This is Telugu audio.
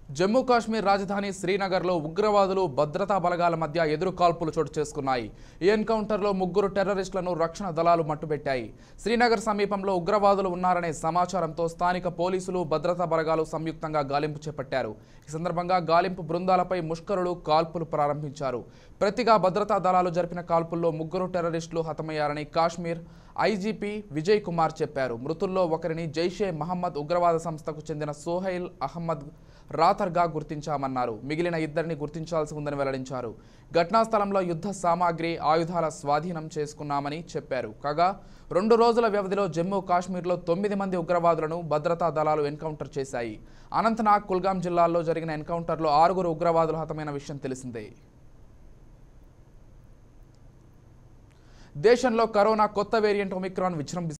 జమ్మూ కాశ్మీర్ రాజధాని శ్రీనగర్లో ఉగ్రవాదులు భద్రతా బలగాల మధ్య ఎదురు కాల్పులు చోటు చేసుకున్నాయి ఈ ఎన్కౌంటర్లో ముగ్గురు టెర్రరిస్టులను రక్షణ దళాలు మట్టుబెట్టాయి శ్రీనగర్ సమీపంలో ఉగ్రవాదులు ఉన్నారనే సమాచారంతో స్థానిక పోలీసులు భద్రతా బలగాలు సంయుక్తంగా గాలింపు చేపట్టారు ఈ సందర్భంగా గాలింపు బృందాలపై ముష్కరులు కాల్పులు ప్రారంభించారు ప్రతిగా భద్రతా దళాలు జరిపిన కాల్పుల్లో ముగ్గురు టెర్రరిస్టులు హతమయ్యారని కాశ్మీర్ ఐజీపీ విజయ్ కుమార్ చెప్పారు మృతుల్లో ఒకరిని జైషే మహమ్మద్ ఉగ్రవాద సంస్థకు చెందిన సోహైల్ అహ్మద్ రాథర్గా గుర్తించామన్నారు మిగిలిన ఇద్దరిని గుర్తించాల్సి ఉందని వెల్లడించారు ఘటనా స్థలంలో యుద్ధ సామాగ్రి ఆయుధాల స్వాధీనం చేసుకున్నామని చెప్పారు కాగా రెండు రోజుల వ్యవధిలో జమ్మూ కాశ్మీర్లో తొమ్మిది మంది ఉగ్రవాదులను భద్రతా దళాలు ఎన్కౌంటర్ చేశాయి అనంతనాగ్ కుల్గాం జిల్లాల్లో జరిగిన ఎన్కౌంటర్లో ఆరుగురు ఉగ్రవాదులు హతమైన విషయం తెలిసిందే దేశంలో కరోనా కొత్త వేరియంట్ ఒమిక్రాన్ విజృంభిస్తుంది